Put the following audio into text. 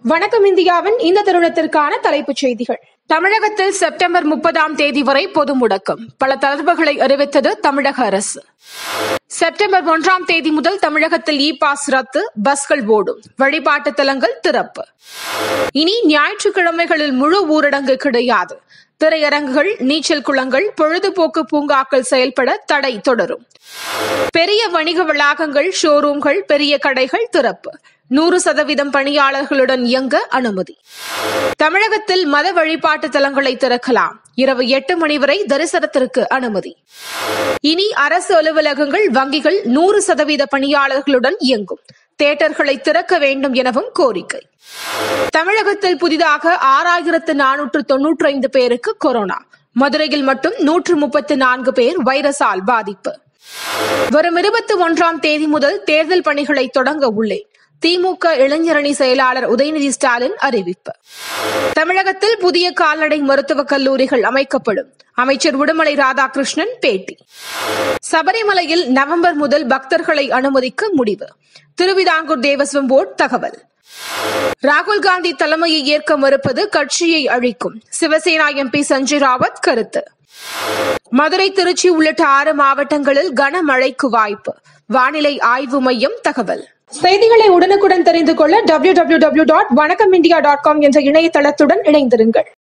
வணக்கம் இந்தியாவின் இந்த தருணத்திற்கான தலைப்புச் செய்திகள் தமிழகத்தில் செப்டம்பர் முப்பதாம் தேதி வரை பொது முடக்கம் பல தளர்வுகளை அறிவித்தது தமிழக அரசு செப்டம்பர் ஒன்றாம் தேதி முதல் தமிழகத்தில் இ பாஸ் ரத்து பஸ்கள் ஓடும் வழிபாட்டு தலங்கள் திறப்பு இனி ஞாயிற்றுக்கிழமைகளில் முழு ஊரடங்கு கிடையாது திரையரங்குகள் நீச்சல் குளங்கள் பொழுதுபோக்கு பூங்காக்கள் செயல்பட தடை தொடரும் பெரிய வணிக வளாகங்கள் ஷோரூம்கள் பெரிய கடைகள் திறப்பு நூறு சதவீதம் பணியாளர்களுடன் இயங்க அனுமதி தமிழகத்தில் மத வழிபாட்டு தலங்களை திறக்கலாம் இரவு எட்டு மணி வரை தரிசனத்திற்கு அனுமதி இனி அரசு அலுவலகங்கள் வங்கிகள் நூறு சதவீத பணியாளர்களுடன் இயங்கும் தியேட்டர்களை திறக்க வேண்டும் எனவும் கோரிக்கை தமிழகத்தில் புதிதாக ஆறாயிரத்து நானூற்று தொன்னூற்றி ஐந்து பேருக்கு கொரோனா மதுரையில் மட்டும் நூற்று முப்பத்து நான்கு பேர் வைரஸால் பாதிப்பு வரும் இருபத்தி ஒன்றாம் தேதி முதல் தேர்தல் பணிகளை தொடங்க உள்ளேன் திமுக இளைஞரணி செயலாளர் உதயநிதி ஸ்டாலின் அறிவிப்பு தமிழகத்தில் புதிய கால்நடை மருத்துவக் கல்லூரிகள் அமைக்கப்படும் அமைச்சர் உடுமலை ராதாகிருஷ்ணன் பேட்டி சபரிமலையில் நவம்பர் முதல் பக்தர்களை அனுமதிக்க முடிவு திருவிதாங்கூர் தேவஸ்வம் போர்டு தகவல் ராகுல் காந்தி தலைமையை ஏற்க மறுப்பது கட்சியை அழிக்கும் சிவசேனா எம்பி சஞ்சய் ராவத் கருத்து மதுரை திருச்சி உள்ளிட்ட ஆறு மாவட்டங்களில் கனமழைக்கு வாய்ப்பு வானிலை ஆய்வு மையம் தகவல் செய்திகளை உடனுக்குடன் தெரிந்து கொள்ள W W W dot Vanakkam India dot com என்ற இணையதளத்துடன் இணைந்திருங்கள்